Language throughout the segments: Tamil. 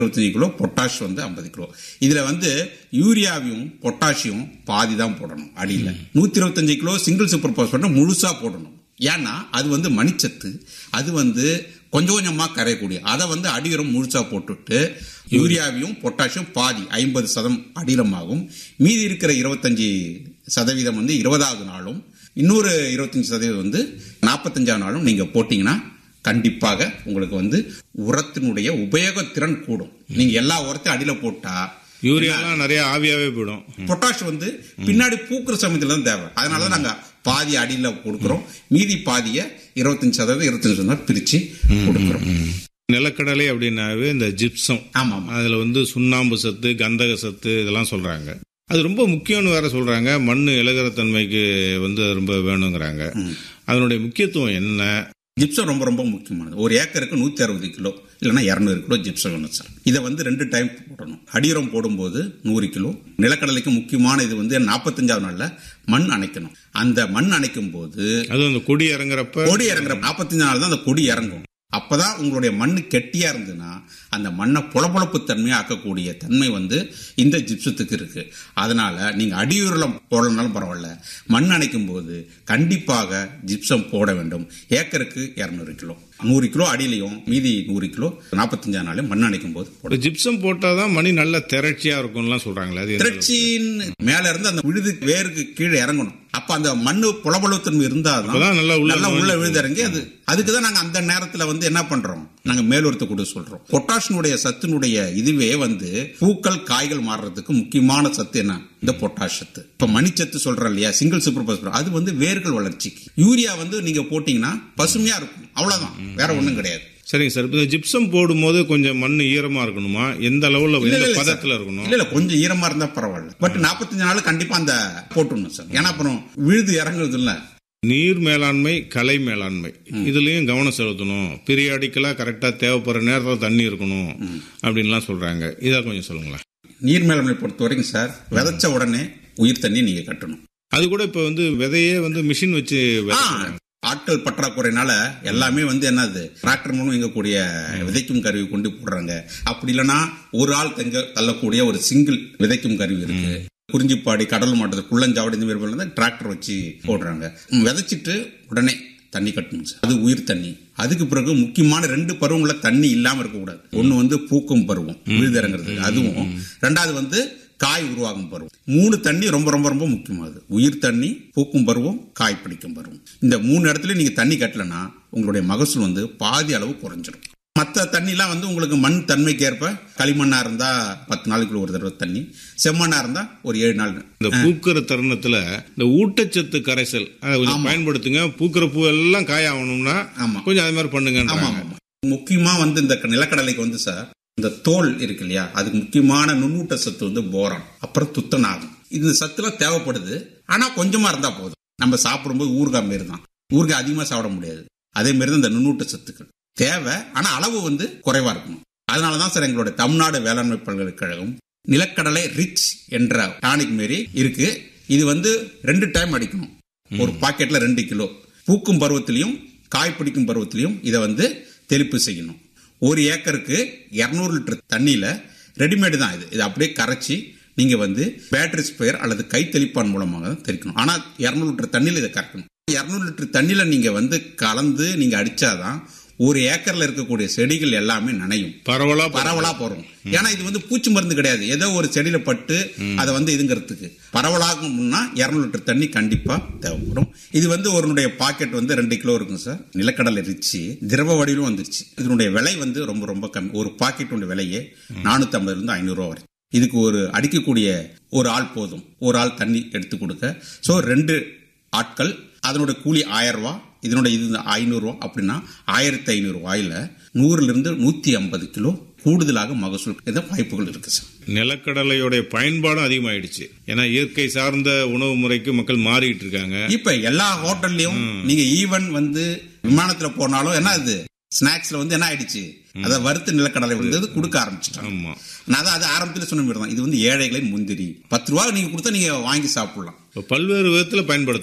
இருபத்தஞ்சு கிலோ பொட்டாஷ் வந்து ஐம்பது கிலோ இதுல வந்து யூரியாவையும் பொட்டாசியம் பாதி தான் போடணும் அடியில நூத்தி இருபத்தஞ்சு கிலோ சிங்கிள் சூப்பர் பாஸ்பேட் முழுசா போடணும் ஏன்னா அது வந்து மணிச்சத்து அது வந்து கொஞ்சம் கொஞ்சமா கரையக்கூடிய அதை வந்து அடியுரம் முழுசா போட்டுட்டு யூரியாவையும் பொட்டாசியம் பாதி ஐம்பது சதம் அடிரமாகும் மீதி இருக்கிற இருபத்தஞ்சு சதவீதம் வந்து இருபதாவது நாளும் இன்னொரு இருபத்தஞ்சு சதவீதம் வந்து நாற்பத்தஞ்சாவது நாளும் நீங்க போட்டீங்கன்னா கண்டிப்பாக உங்களுக்கு வந்து உரத்தினுடைய உபயோகத்திறன் கூடும் நீங்க எல்லா உரத்தையும் அடியில போட்டா யூரியாலாம் நிறைய ஆவியாவே போயிடும் பொட்டாஷ் வந்து பின்னாடி பூக்குற சமயத்துல தான் தேவை அதனால தான் நாங்க பாதி அடியில கொடுக்குறோம் மீதி பாதிய இருபத்தஞ்சு சதவீதம் இருபத்தஞ்சு சதவீதம் பிரிச்சு கொடுக்குறோம் நிலக்கடலை அப்படின்னாவே இந்த ஜிப்சம் ஆமா ஆமா அதுல வந்து சுண்ணாம்பு சத்து கந்தக சத்து இதெல்லாம் சொல்றாங்க அது ரொம்ப முக்கியம்னு வேற சொல்றாங்க மண் இலகர தன்மைக்கு வந்து அது ரொம்ப வேணுங்கிறாங்க அதனுடைய முக்கியத்துவம் என்ன ஜிப்சம் ரொம்ப ரொம்ப முக்கியமானது ஒரு ஏக்கருக்கு நூத்தி அறுபது கிலோ இல்லைன்னா இரநூறு கிலோ ஜிப்சம் வேணும் சார் இதை வந்து ரெண்டு டைம் போடணும் அடியுரம் போடும்போது நூறு கிலோ நிலக்கடலைக்கு முக்கியமான இது வந்து நாற்பத்தஞ்சாவது நாள்ல மண் அணைக்கணும் அந்த மண் அணைக்கும் போது அதுவும் அந்த கொடி இறங்குறப்ப கொடி இறங்குற நாற்பத்தஞ்சு நாள் தான் அந்த கொடி இறங்கும் அப்பதான் உங்களுடைய மண் கெட்டியா இருந்ததுன்னா அந்த மண்ணை புலப்புழப்பு தன்மையா ஆக்கக்கூடிய தன்மை வந்து இந்த ஜிப்சத்துக்கு இருக்கு அதனால நீங்க அடியுரம் போடலனாலும் பரவாயில்ல மண் அணைக்கும் போது கண்டிப்பாக ஜிப்சம் போட வேண்டும் ஏக்கருக்கு இருநூறு கிலோ நூறு கிலோ அடியிலையும் மீதி நூறு கிலோ நாற்பத்தஞ்சாம் நாளையும் மண் அணைக்கும் போது போட இந்த ஜிப்சம் போட்டாதான் மணி நல்ல திரட்சியா இருக்கும்லாம் சொல்றாங்களே அது எந்த அளவுக்கு? திரட்சியின் மேல இருந்து அந்த விழுது வேருக்கு கீழே இறங்கணும் அப்ப அந்த மண்ணு புலபலத்தன்மை இருந்தாதான் அப்பதான் நல்லா உள்ள நல்லா உள்ள நுழைஞ்சு விழுதிறங்கி அது அதுக்கு தான் நாங்க அந்த நேரத்துல வந்து என்ன பண்றோம் நாங்க மேலுரத்தை கூட சொல்றோம் பொட்டாஷினுடைய சத்தினுடைய இதுவே வந்து பூக்கள் காய்கள் மாறுறதுக்கு முக்கியமான சத்து என்ன இந்த பொட்டாஷ் சத்து இப்ப மணிச்சத்து சொல்றோம் இல்லையா சிங்கிள் சூப்பர் பாஸ்பரஸ் அது வந்து வேர்கள் வளர்ச்சிக்கு யூரியா வந்து நீங்க போட்டீங்கன்னா பசுமையா இருக்கும் அவ்வளவுதான் வேற ஒண்ணும் கிடையாது சரிங்க சார் இப்ப இந்த ஜிப்சம் போடும்போது கொஞ்சம் மண் ஈரமா இருக்கணுமா எந்த அளவுல இல்ல, எந்த இல்ல, பதத்துல சார். இருக்கணும் இல்ல இல்ல கொஞ்சம் ஈரமா இருந்தா பரவாயில்ல பட் நாற்பத்தஞ்சு நாள் கண்டிப்பா அந்த போட்டுடணும் சார் ஏன்னா அப்புறம் விழுது இறங்குறது இல்ல நீர் மேலாண்மை கலை மேலாண்மை இதுலயும் கவனம் செலுத்தணும் பீரியாடிக்கலா கரெக்டா தேவைப்படுற நேரத்துல தண்ணி இருக்கணும் அப்படின்லாம் சொல்றாங்க இதா கொஞ்சம் சொல்லுங்களேன் நீர் மேலாண்மை பொறுத்த வரைக்கும் சார் விதைச்ச உடனே உயிர் தண்ணி நீங்க கட்டணும் அது கூட இப்ப வந்து விதையே வந்து மிஷின் வச்சு ஆ, விதைக்கிறாங்க. ஆட்கள் பற்றாக்குறைனால எல்லாமே வந்து என்னது டிராக்டர் மூலம் இயங்கக்கூடிய விதைக்கும் கருவி கொண்டு போடுறாங்க அப்படி இல்லைன்னா ஒரு ஆள் தங்க தள்ளக்கூடிய ஒரு சிங்கிள் விதைக்கும் கருவி இருக்கு குறிஞ்சிப்பாடி கடல் மாவட்டத்தில் குள்ளஞ்சாவடி இந்த மாதிரி வந்து டிராக்டர் வச்சு போடுறாங்க ம், விதைச்சிட்டு உடனே தண்ணி கட்டணும் சார் அது உயிர் தண்ணி அதுக்கு பிறகு முக்கியமான ரெண்டு பருவங்கள தண்ணி இல்லாம இருக்கக்கூடாது ஒண்ணு வந்து பூக்கும் பருவம் விழுதிறங்கிறது அதுவும் ரெண்டாவது வந்து காய் உருவாகும் பருவம் மூணு தண்ணி ரொம்ப ரொம்ப ரொம்ப முக்கியமானது உயிர் தண்ணி பூக்கும் பருவம் காய் பிடிக்கும் பருவம் இந்த மூணு இடத்துல நீங்க தண்ணி கட்டலனா உங்களுடைய மகசூல் வந்து பாதி அளவு குறைஞ்சிரும் மற்ற தண்ணிலாம் வந்து உங்களுக்கு மண் தன்மைக்கு ஏற்ப களிமண்ணா இருந்தா பத்து நாளைக்கு ஒரு தடவை தண்ணி செம்மண்ணா இருந்தா ஒரு ஏழு நாள் இந்த பூக்கிற தருணத்துல இந்த ஊட்டச்சத்து கரைசல் அதை கொஞ்சம் பயன்படுத்துங்க பூக்கிற பூ எல்லாம் காய ஆகணும்னா ஆமா. கொஞ்சம் அது மாதிரி ஆமா பண்ணுங்கன்றாங்க ஆமா முக்கியமா வந்து இந்த நிலக்கடலைக்கு வந்து சார் இந்த தோல் இருக்கு இல்லையா அதுக்கு முக்கியமான நுண்ணூட்ட சத்து வந்து போரான் அப்புறம் துத்தநாகம் இந்த சத்துலாம் தேவைப்படுது ஆனா கொஞ்சமா இருந்தா போதும் நம்ம சாப்பிடும்போது ஊறுகாய் மாரி தான் ஊறுகாய் அதிகமா சாப்பிட முடியாது அதே மாதிரி தான் இந்த நுண்ணூட்ட சத்துக்கள் தேவை ஆனா அளவு வந்து குறைவா இருக்கணும் அதனாலதான் சார் எங்களுடைய தமிழ்நாடு வேளாண்மை பல்கலைக்கழகம் நிலக்கடலை ரிச் என்ற டானிக் மாரி இருக்கு இது வந்து ரெண்டு டைம் அடிக்கணும் ஒரு பாக்கெட்ல ரெண்டு கிலோ பூக்கும் பருவத்திலையும் காய் பிடிக்கும் பருவத்திலையும் இதை வந்து தெளிப்பு செய்யணும் ஒரு ஏக்கருக்கு 200 லிட்டர் தண்ணியில ரெடிமேடு தான் இது இது அப்படியே கரைச்சி நீங்க வந்து பேட்டரி ஸ்ப்ரேயர் அல்லது கை தெளிப்பான் மூலமாக தான் தெளிக்கணும் ஆனா 200 லிட்டர் தண்ணியில இதை கறக்கணும் 200 லிட்டர் தண்ணியில நீங்க வந்து கலந்து நீங்க அடிச்சாதான் ஒரு ஏக்கர்ல இருக்கக்கூடிய செடிகள் எல்லாமே நனையும் பரவலா பரவலா போறோம் ஏன்னா இது வந்து பூச்சி மருந்து கிடையாது ஏதோ ஒரு செடியில பட்டு அதை வந்து இதுங்கிறதுக்கு பரவலாகணும்னா 200 லிட்டர் தண்ணி கண்டிப்பா தேவைப்படும் இது வந்து ஒருனுடைய பாக்கெட் வந்து ரெண்டு கிலோ இருக்கும் சார் நிலக்கடலை ரிச்சு திரவ வடிவிலும் வந்துருச்சு இதனுடைய விலை வந்து ரொம்ப ரொம்ப கம்மி ஒரு பாக்கெட்டுடைய விலையே நானூத்தி ஐம்பதுல இருந்து ஐநூறு ரூபா வரை இதுக்கு ஒரு அடிக்கக்கூடிய ஒரு ஆள் போதும் ஒரு ஆள் தண்ணி எடுத்து கொடுக்க சோ ரெண்டு ஆட்கள் அதனோட கூலி ஆயிரம் ரூபாய் இதனுடைய இது ஐநூறு ரூபாய் அப்படின்னா ஆயிரத்தி ஐநூறு ரூபாயில நூறுல இருந்து நூத்தி ஐம்பது கிலோ கூடுதலாக மகசூல் கிடைக்க வாய்ப்புகள் இருக்கு சார் நிலக்கடலையோடைய பயன்பாடும் அதிகமாயிடுச்சு ஏன்னா இயற்கை சார்ந்த உணவு முறைக்கு மக்கள் மாறிட்டு இருக்காங்க இப்ப எல்லா ஹோட்டல்லையும் நீங்க ஈவன் வந்து விமானத்துல போனாலும் என்ன இது ஸ்நாக்ஸ்ல வந்து என்ன ஆயிடுச்சு அத வறுத்து நிலக்கடலை வந்து கொடுக்க ஆரம்பிச்சிட்டாங்க ஆமா நான் தான் அது ஆரம்பத்துல சொன்ன மாதிரி தான் இது வந்து ஏழைகளின் முந்திரி பத்து ரூபா நீங்க கொடுத்தா நீங்க வாங்கி சாப்பிடலாம் இப்ப பல்வேறு விதத்துல பயன்படுத்துறாங்க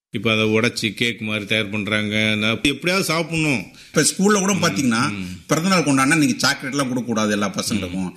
இப்போ அதை உடைச்சி கேக் மாதிரி தயார் பண்றாங்க நான் எப்படியாவது சாப்பிடணும் இப்ப ஸ்கூல்ல கூட பாத்தீங்கன்னா பிறந்தநாள் கொண்டாடினா நீங்க சாக்லேட் எல்லாம் கொடுக்க கூடாது எல்லா பசங்களுக்கும்